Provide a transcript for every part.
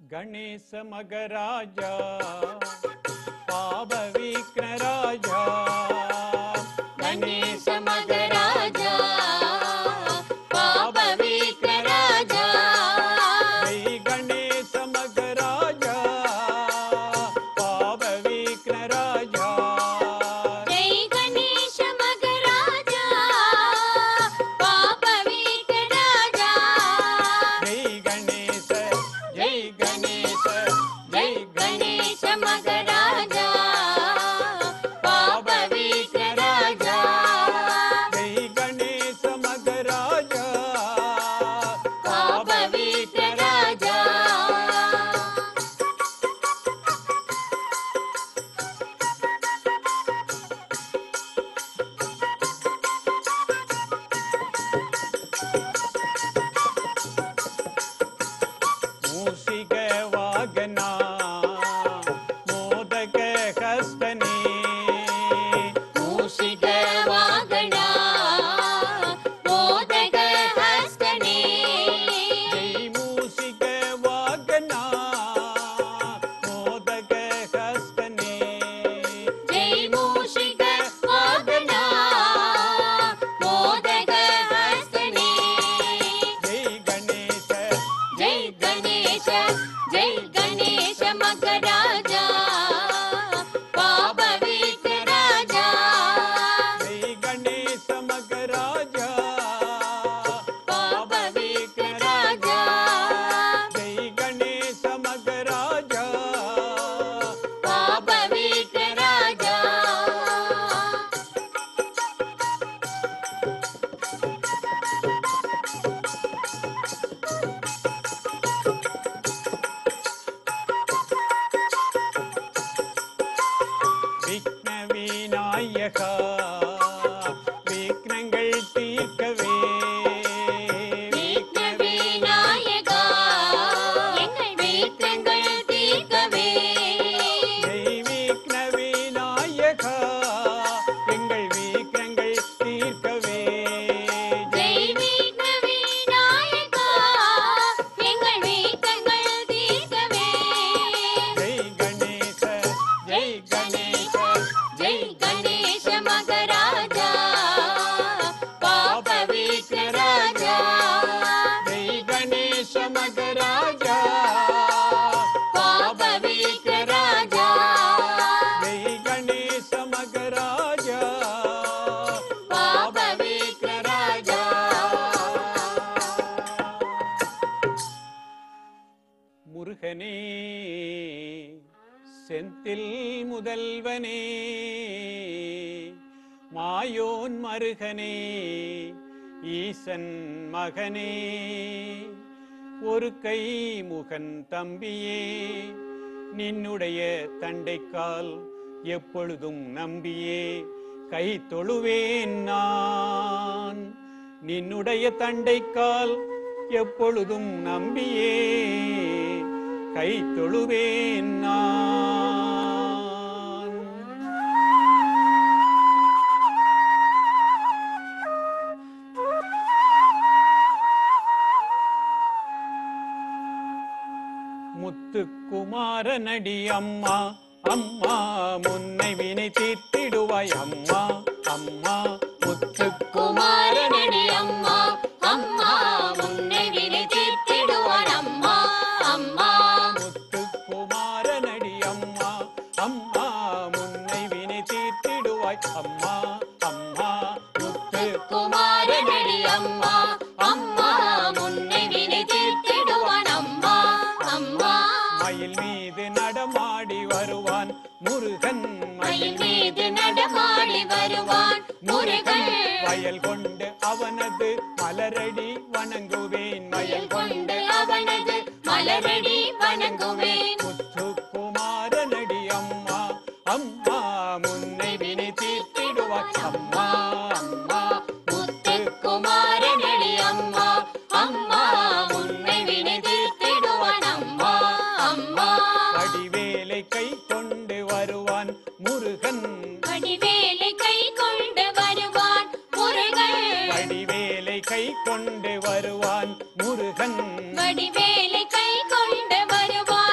ಗಣೇಶ ಮಗರಾಜ ಪಾಪ ವಿಘ್ನರಾಜ ಗಣೇಶ ಮಗರಾಜ ಪಾಪ ವಿಘ್ನರಾಜ ಜೈ ಗಣೇಶ ಮಗರಾಜ ಪಾಪ ವಿಘ್ನರಾಜ ಜೈ ಗಣೇಶ ಮಗರಾಜ ಪಾಪ ವಿಘ್ನರಾಜ ಜೈ ಗಣೇಶ ಜೈ ಗಣೇಶ ಜೈ ಗಣೇಶ ಮಗರಾಜ ಪಾಪ ವಿಘ್ನರಾಜ ಜೈ ಗಣೇಶ ಮಗರಾಜ ಪಾಪ ವಿಘ್ನರಾಜ ಮೂಸಿಗ ವಾಗನ ಮೋದಕ ಹಸ್ತನೇ ಮೂಷಿಕ ವಾಗಣ ಮೋದಕ ಹಸ್ತನೇ ಜೈ ಮೂಸಿಗ ವಾಗನ ಮೋದಕ ಹಸ್ತನೇ ಜೈ ಮೂಷಿಕ ವಾಗಣ ಮೋದಕ ಹಸ್ತನೇ ಜೈ ಗಣೇಶ ಜೈ ಗಣೇಶ ಜೈ ಗಣೇಶ ಮಗರಾಜ ಪಾಪ ವಿಘ್ನರಾಜ ಜೈ ಗಣೇಶ ಮಗರಾಜ ಪಾಪ ವಿಘ್ನರಾಜ ಜೈ ಗಣೇಶ ಮಗರಾಜ ಪಾಪ ವಿಘ್ನರಾಜ விக்ன விநாயக விக்னங்கள் தீர்க்கவே விக்ன விநாயக எங்கள் விக்னங்கள் தீர்க்கவே ஜெய் விக்ன விநாயக எங்கள் விக்னங்கள் தீர்க்கவே ஜெய் விக்ன விநாயக எங்கள் விக்னங்கள் தீர்க்கவே ஜெய் கணேச ஜெய் கணேச ஜெய் கணேச மகராஜா பாப விக்னராஜா ஜெய் கணேச மகராஜா பாப விக்னராஜா ஜெய் கணேச மகராஜா பாப விக்னராஜா முருகனே செந்தில் முதல்வனே மாயோன் மருகனே ஈசன் மகனே ஒரு கை முகன் தம்பியே நின்னுடைய தண்டைக்கால் எப்பொழுதும் நம்பியே கை தொழுவேன் நான் நின்னுடைய தண்டைக்கால் எப்பொழுதும் நம்பியே கை தொழுவேன் நான் முத்துக்குமாரனடி அம்மா அம்மா முன்னை வினை தீர்த்திடுவாய் அம்மா அம்மா முத்துக்குமாரனடி குமாரனடி அம்மா அம்மா முன்னை வினை தீர்த்திடுவார் அம்மா அம்மா முத்துக்குமாரனடி அம்மா அம்மா முன்னை வினை தீர்த்திடுவாய் அம்மா அம்மா முத்து குமாரனடி அம்மா அம்மா முன்னை வினை தீர்த்திடுவான் அம்மா அம்மா மயில் மீது நடமாடி வருவான் முருகன் மயில் மீது நடமாடி வருவான் முருகன் வயல் கொண்டு அவனது மலரடி வணங்குவேன் மயல் கொண்டு அவனது மலரடி வணங்குவேன் முத்துக்குமாரனடி அம்மா அம்மா முன்னை வினை தீர்த்திடுவாய் அம்மா அம்மா முத்து குமாரனடி அம்மா அம்மா முன்னை வினை தீர்த்திடுவான் அம்மா அம்மா வடிவேலை கை கொண்டு வருவான் முருகன் வடிவேலை கை கொண்டு வருவான் முருகன் வடிவேலை கை கொண்டு வருவான் முருகன் வடிவேலை கை கொண்டு வருவான்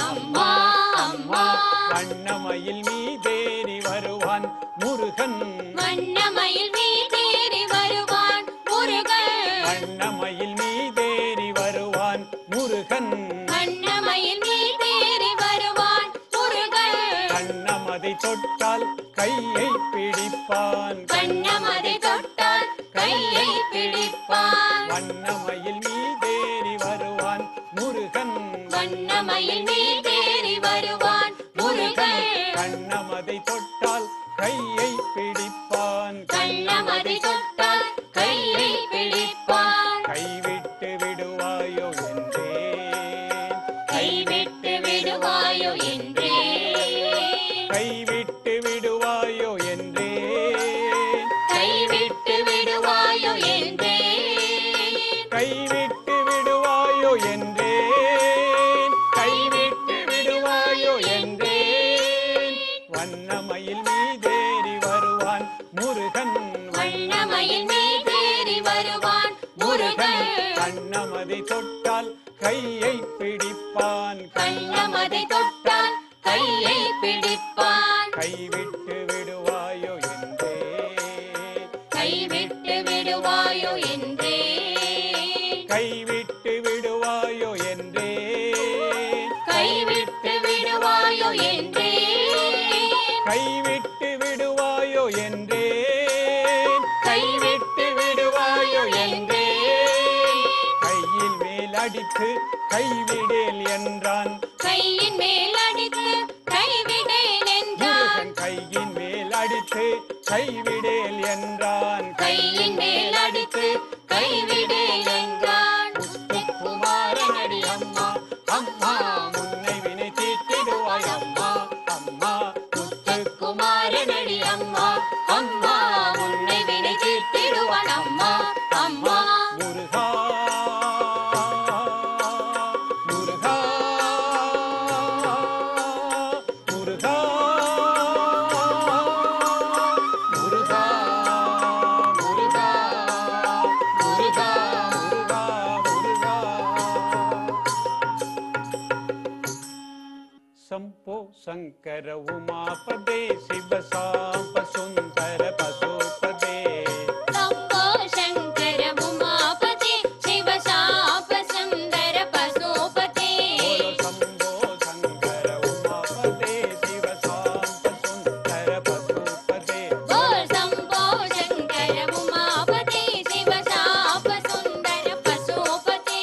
அம்மா அம்மா வண்ணமயில் மீதேறி வருவான் முருகன் வண்ணமயில் மீதேறி வருவான் முருகன் வண்ணமயில் மீதேறி வருவான் முருகன் வண்ணமயில் மீதேறி வருவான் முருகன் கண்ணமதை தொட்டால் கையை பிடிப்பான் கண்ணமதை தொட்டால் கையை பிடிப்பான் வண்ணமயில் மீதேறி வருவான் முருகன் வண்ணமயில் மீதேறி வருவான் முருகன் கண்ணமதை தொட்டால் கையை பிடிப்பான் கண்ணமதை தொட்டால் கையை பிடிப்பான் கைவிட்டு விடுவாயோ என்றே கைவிட்டு விடுவாயோ என்றே கைவிட்டு விடுவாயோ என்றே கைவிட்டு விடுவாயோ என்றே கைவிட்டு விடுவாயோ என்றே கைவிட்டு விடுவாயோ என்றே வண்ணமயில் மீதேறி வருவான் முருகன் வண்ணமயில் மீதேறி வருவான் முருகன் கண்ணமதை தொட்டால் கையை பிடிப்பான் கண்ணமதை தொட்டால் கையை பிடிப்பான் கைவிட்டு விடுவாயோ என்றே கைவிட்டு விடுவாயோ என்றே கைவிட்டு விடுவாயோ என்றே கைவிட்டு விடுவாயோ என்றே கைவிட்டு விடுவாயோ என்றே கைவிட்டு விடுவாயோ என்றே கையில் மேல் அடித்து கைவிடேல் என்றான் கையின் மேல் அடித்து கைவிடேன் என்றான் முருகன் கையின் மேல் அடித்து கைவிடேல் என்றான் கையின் மேல் அடித்து கைவிடேன் என்றான் குமாரனடி அம்மா அம்மா முன்னை வினை தீர்த்திடுவாய் அம்மா அம்மா குமாரனடி அம்மா அம்மா உன்னை வினை தீர்த்திடுவான் அம்மா அம்மா முருகா முருகா முருகா முருகா முருகா முருகா முருகா முருகா ಸಂಪೋ ಶಂಕರ ಉಮಾಪದೇ ಶಿವ ಸಾಂಪ ಸುಂದರ ಪಶುಪದೇ சம்போ சங்கர உமாபதி சிவ சாப சுந்தர பசுபதி ಬೋಲೋ ಶಂಭೋ ಶಂಕರ ಉಮಾಪದೇ ಶಿವ ಸಾಂಪ ಸುಂದರ ಪಶುಪದೇ போல் சம்போ சங்கர உமாபதி சிவ சாப சுந்தர பசுபதி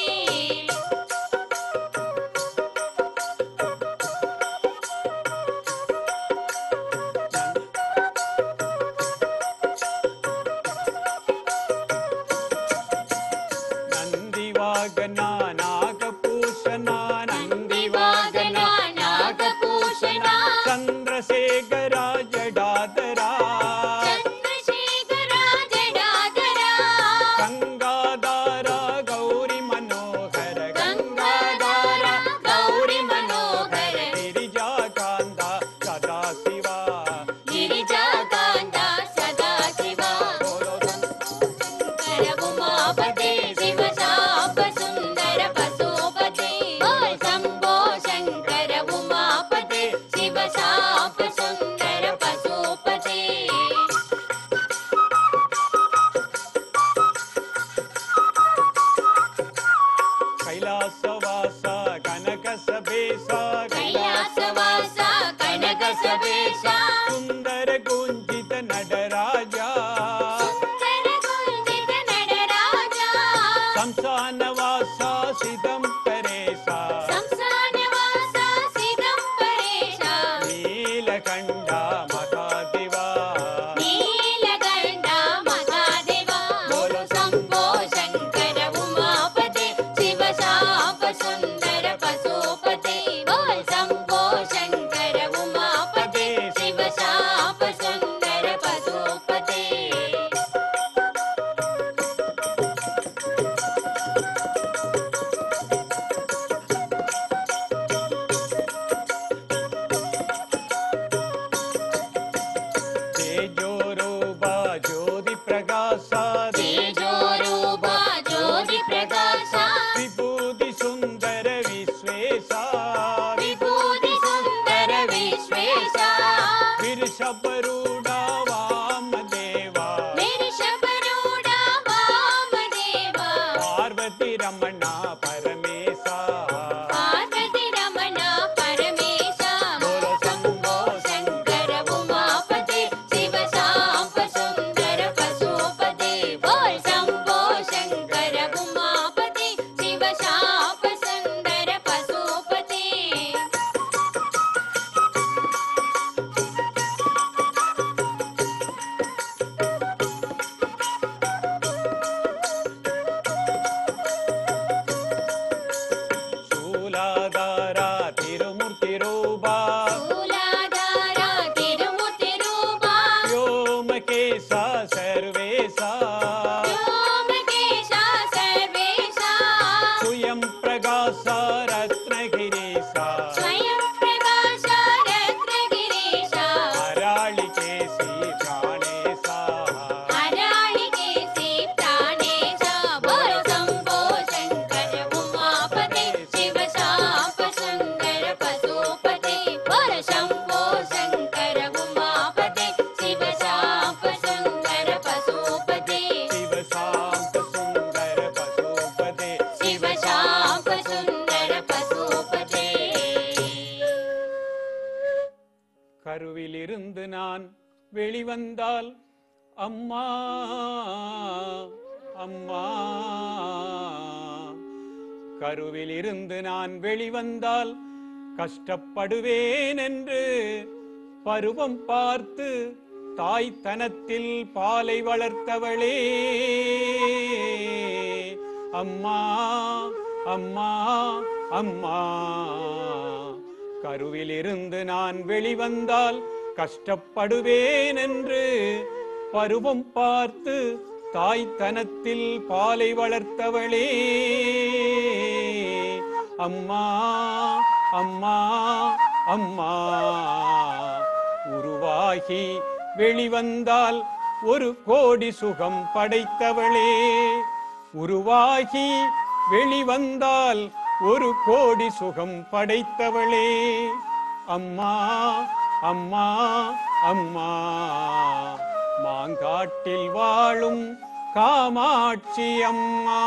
கருவிலிருந்து நான் வெளிவந்தால் அம்மா அம்மா கருவிலிருந்து நான் வெளிவந்தால் கஷ்டப்படுவேன் என்று பருவம் பார்த்து தாய்த்தனத்தில் பாலை வளர்த்தவளே அம்மா அம்மா அம்மா கருவிலிருந்து நான் வெளிவந்தால் கஷ்டப்படுவேன் என்று பருவம் பார்த்து தாய்த்தனத்தில் பாலை வளர்த்தவளே அம்மா அம்மா அம்மா உருவாகி வெளிவந்தால் ஒரு கோடி சுகம் படைத்தவளே உருவாகி வெளிவந்தால் ஒரு கோடி சுகம் படைத்தவளே அம்மா அம்மா அம்மா மாங்காட்டில் வாழும் காமாட்சி அம்மா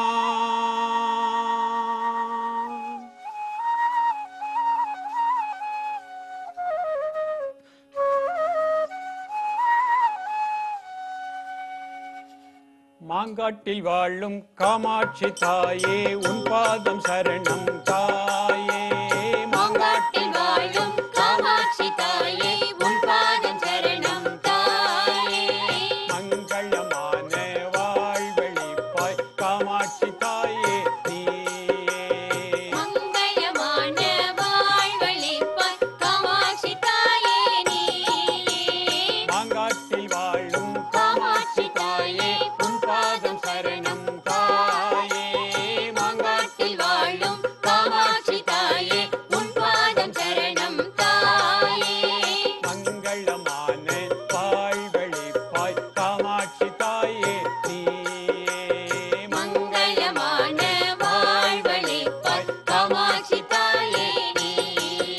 மாங்காட்டில் வாழும் காமாட்சி தாயே உன் பாதம் சரணம் தாயே மாங்காட்டில் வாழும் காமாட்சி தாயே உன் பாதம் சரணம் தாயே மங்களமான வாழ்வழிப்பாய் காமாட்சி தாயே நீயே மங்களமான வாழ்வழிப்பாய் காமாட்சி தாயே நீயே மாங்காட்டில் வாழும் காமாட்சி தாயே உன் பாதம் சரணம் தாயே மாங்காட்டில் வாழும் காமாட்சி தாயே உன் பாதம் சரணம் தாயே மங்களமான வாழ்வழிப்பாய் காமாட்சி தாயே நீயே மங்களமான வாழ்வழிப்பாய் காமாட்சி தாயே நீயே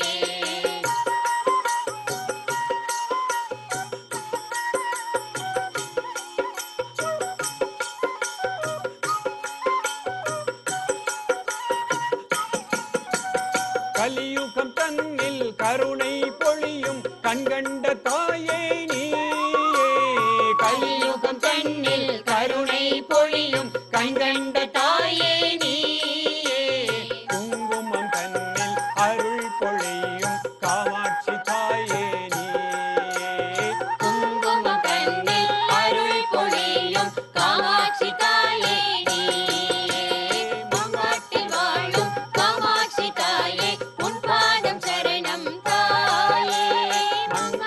கலியுகம் தன்னில் கருணை பொழியும் கண்கண்ட தாயே நீயே கலியுகம் தன்னில் கருணை பொழியும் கண்கண்ட தாயே நீயே குங்குமம் தன்னில் அருள் பொழியும் காமாட்சி தாயே நீயே குங்குமம் கண்ணில் அருள் பொழியும் காமாட்சி தாயே நீயே மாங்காட்டில் வாழும் காமாட்சி தாயே உன் பாதம் சரணம் தாயே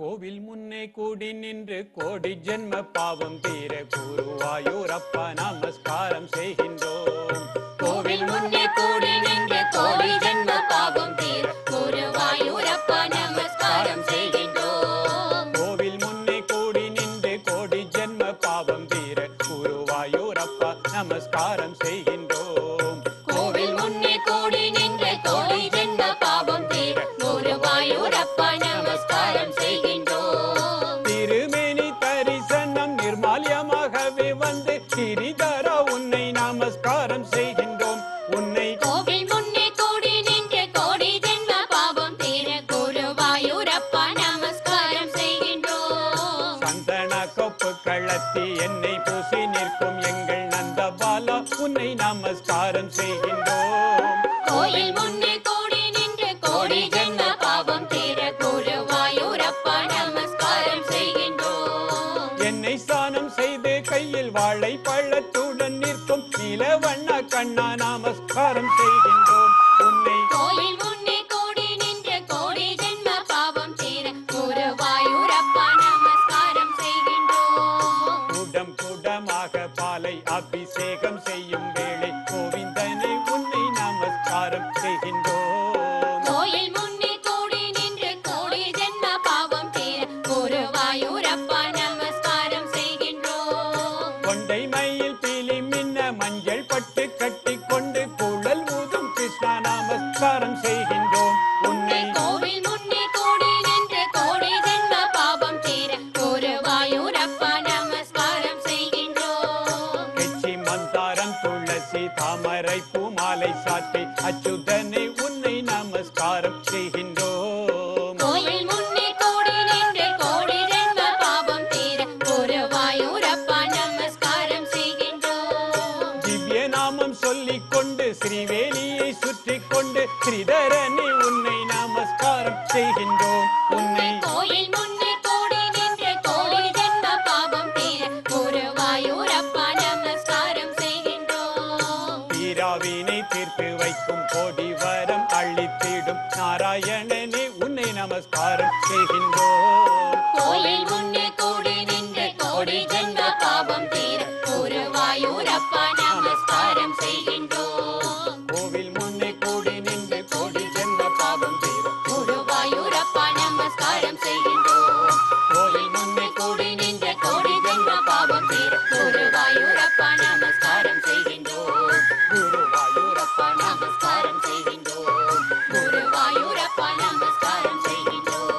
கோவில் முன்னே கூடி நின்று கோடி ஜென்ம பாவம் தீர குருவாயூரப்பா நமஸ்காரம் செய்கின்றோம் கோவில் முன்னே கூடி நின்று கோடி ஜென்ம பாவம் தீர குருவாயூரப்பா நமஸ்காரம் செய்கின்றோம் கோவில் முன்னே கூடி நின்று கோடி ஜென்ம பாவம் தீர குருவாயூரப்பா நமஸ்காரம் செய்கின்றோம் கோவில் முன்னே கூடி நின்று கோடி ஜென்ம பாவம் தீர குருவாயூரப்பா நமஸ்காரம் செய்கின்றோம் திருமேனி தரிசனம் நிர்மால்யமாகவே வந்து கிரிதரா உன்னை நமஸ்காரம் செய்கின்றோம் உன்னை கோவில் முன்னே கூடி நின்று கோடி ஜென்ம பாவம் தீர குருவாயூரப்பா நமஸ்காரம் செய்கின்றோம் சந்தன கொப்பு கள்ளத்தி என்னை பூசி நிற்கும் எங்கள் நந்தபாலா உன்னை நமஸ்காரம் செய்கின்றோம் கோயில் முன்னே கூடி நின்று கோடி ஜென்ம பாவம் தீர குருவாயூரப்பா நமஸ்காரம் செய்கின்றோம் என்னை ஸ்நானம் செய்து கையில் வாழை பழத்துடன் நிற்கும் நீலவண்ண கண்ணா நமஸ்காரம் செய்கின்றோம் உன்னை கோயில் முன்னே கூடி நின்று கோடி ஜென்ம பாவம் தீர குருவாயூரப்பா நமஸ்காரம் செய்கின்றோம் குடம் குடமாக பாலை அபிஷேகம் செய்யும் வேளை கோவிந்தனை உன்னை நமஸ்காரம் செய்கின்றோம் கோயில் முன்னே கூடி நின்று கோடி ஜென்ம பாவம் தீர குருவாயூரப்பா நமஸ்காரம் செய்கின்றோம் கொண்டை மயில் பீலி மின்ன மஞ்சள் பட்டு கட்டி கொண்டு குழல் ஊதும் கிருஷ்ணா நமஸ்காரம் செய்கின்றோம் உன்னை கோவில் முன்னே கூடி நின்று கோடி ஜென்ம பாவம் தீர குருவாயூரப்பா நமஸ்காரம் செய்கின்றோம் கெச்சி மந்தாரம் துளசி தாமரை பூமாலை சாற்றி அச்சுதனை உன்னை நமஸ்காரம் செய்கின்றோம் கோயில் முன்னே கூடி நின்று கோடி ஜென்ம பாவம் தீர குருவாயூரப்பா நமஸ்காரம் செய்கின்றோம் திவ்ய நாமம் சொல்லிக் கொண்டு ஸ்ரீவேலியை சுற்றி கொண்டு ஸ்ரீதரனை உன்னை நமஸ்காரம் செய்கின்றோம் உன்னை கோயில் முன்னே கூடி நின்று கோடி ஜென்ம பாவம் தீர குருவாயூரப்பா நமஸ்காரம் செய்கின்றோம் தீராவினை தீர்த்து வைக்கும் கோடி வரம் அள்ளித்திடும் நாராயணனே உன்னை நமஸ்காரம் செய்கின்றோம் கோயில் முன்னே கூடி நின்று கோடி ஜென்ம பாவம் தீர குருவாயூரப்பா நமஸ்காரம் செய்கின்றோம் கோவில் முன்னே கூடி நின்று கோடி ஜென்ம பாவம் தீர குருவாயூரப்பா நமஸ்காரம் செய்கின்றோம் கோவில் முன்னே கூடி நின்ற கோடி ஜென்ம பாவம் தீர குருவாயூரப்பா நமஸ்காரம் செய்கின்றோம் குருவாயூரப்பா நமஸ்காரம் செய்கின்றோம் குருவாயூரப்பா நமஸ்காரம் செய்கின்றோம்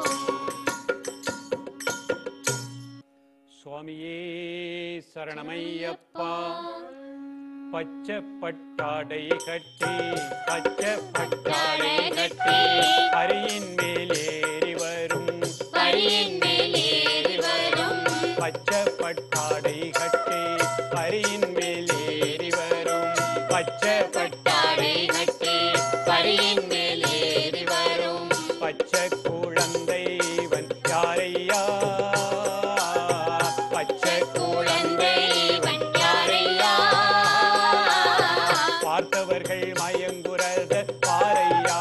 சுவாமியே சரணமையப்பா பச்சை பட்டாடை கட்டி பச்சை பட்டாடை கட்டி அரியின் மேலேறி வரும் பரியின் மேல் ஏறி வரும் பச்சை பட்டாடை கட்டி அரியின் மேலேறி வரும் பச்சை பட்டாடை கட்டி பரியின் மேல் ஏறி வரும் பச்சை குழந்தைவன் யாரையா பச்சை குழந்தை இவன் யாரையா பார்த்தவர்கள் மயங்குறத பாரையா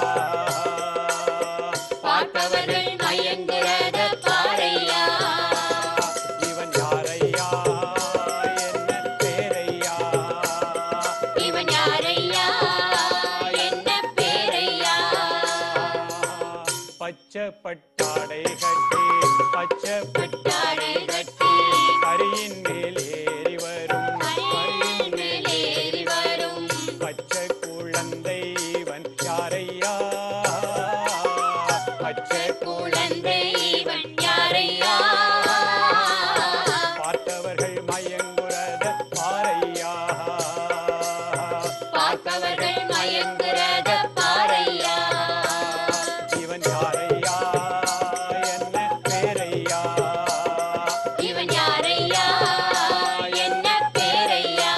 பார்ப்பவர்கள் மயங்குறத பாரையா இவன் யாரையா என்ன பேரையா இவன் யாரையா என்ன பேரையா பச்சை பட்டாடை கட்டி பச்சை பட்டாடை கட்டி கரியின் மேல் ஏறி வரும் பரியின் மேல் ஏறி வரும் பச்சை குழந்தை இவன் யாரையா பச்சை குழந்தை இவன் யாரையா பார்த்தவர்கள் மயங்குறத பாரையா பார்ப்பவர்கள் மயங்குறத பாரையா இவன் யாரையா என்ன பேரையா இவன் யாரையா என்ன பேரையா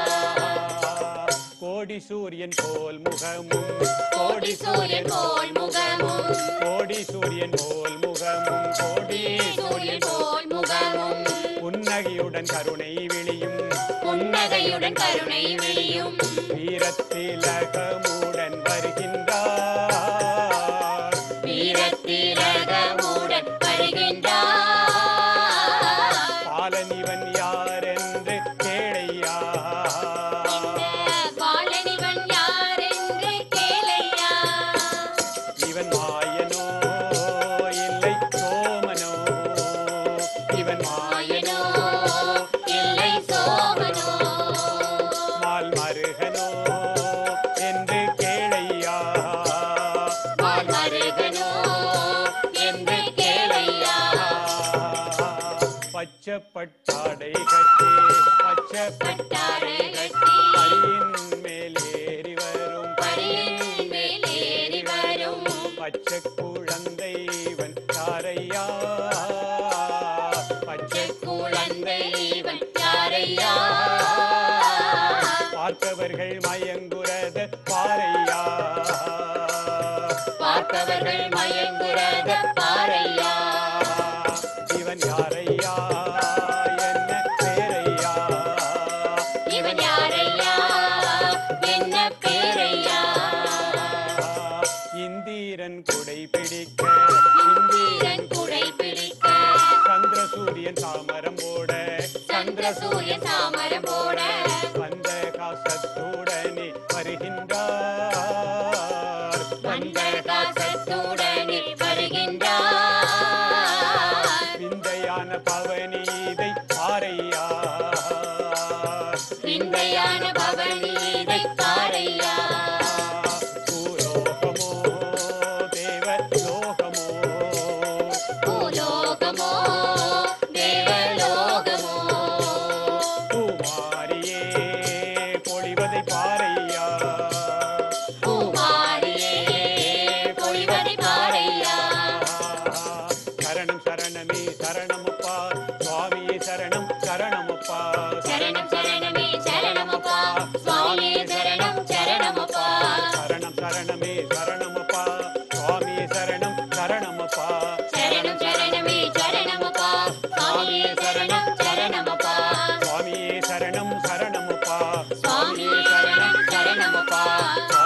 கோடி சூரியன் போல் முகமும் கோடி சூரியன் போல் முகமும் கோடி சூரியன் போல் முகமும் கோடி சூரியன் போல் முகமும் புன்னகையுடன் கருணை விழியும் புன்னகையுடன் கருணை விழியும் வீரத்திலகமுடன் வருகின்றார் வீரத்திலகமுடன் வருகின்றார் பச்சப்பட்டாடை கட்டி பச்சப்பட்டாடை பட்டாடை கட்டி கட்டி பரியின் மேலேறி வரும் பரியின் மேலேறி வரும் பச்சை குழந்தைவன் யாரையா பச்சை குழந்தை இவன் யாரையா பார்ப்பவர்கள் மயங்குறத பாரையா பார்ப்பவர்கள் மயங்குறத பாரையா இவன் யாரையா என்ன பேரையா இவன் யாரையா என்ன பேரையா இந்திரன் குடை பிடிக்க இந்திரன் குடை பிடிக்க சந்திர சூரியன் தாமரம் போட சந்திர சூரிய தாமரம் போட வந்த காசத்துடனே வருகின்றார் வந்த காசத்துடனே வருகின்றார் விந்தையான பவனீதை பாரையா விந்தையான பவனீதை பாரையா பூலோகமோ தேவ லோகமோ பூலோகமோ தேவலோகமோ பூமாரியே பொழிவதை பாரையா பூமாரியே பொழிவதை பாரையா சரணம் சரணமே சரணமப்பா சுவாமியே சரணம் சரணமப்பா சரணம் சரணமே சரணமப்பா சுவாமியே சரணம் சரணமப்பா சரணம் சரணமே சரணமப்பா சுவாமியே சரணம் சரணமப்பா சரணம் சரணமே சரணமப்பா சுவாமியே சரணம் சரணமப்பா சுவாமியே சரணம் சரணமப்பா சுவாமியே சரணம் சரணமப்பா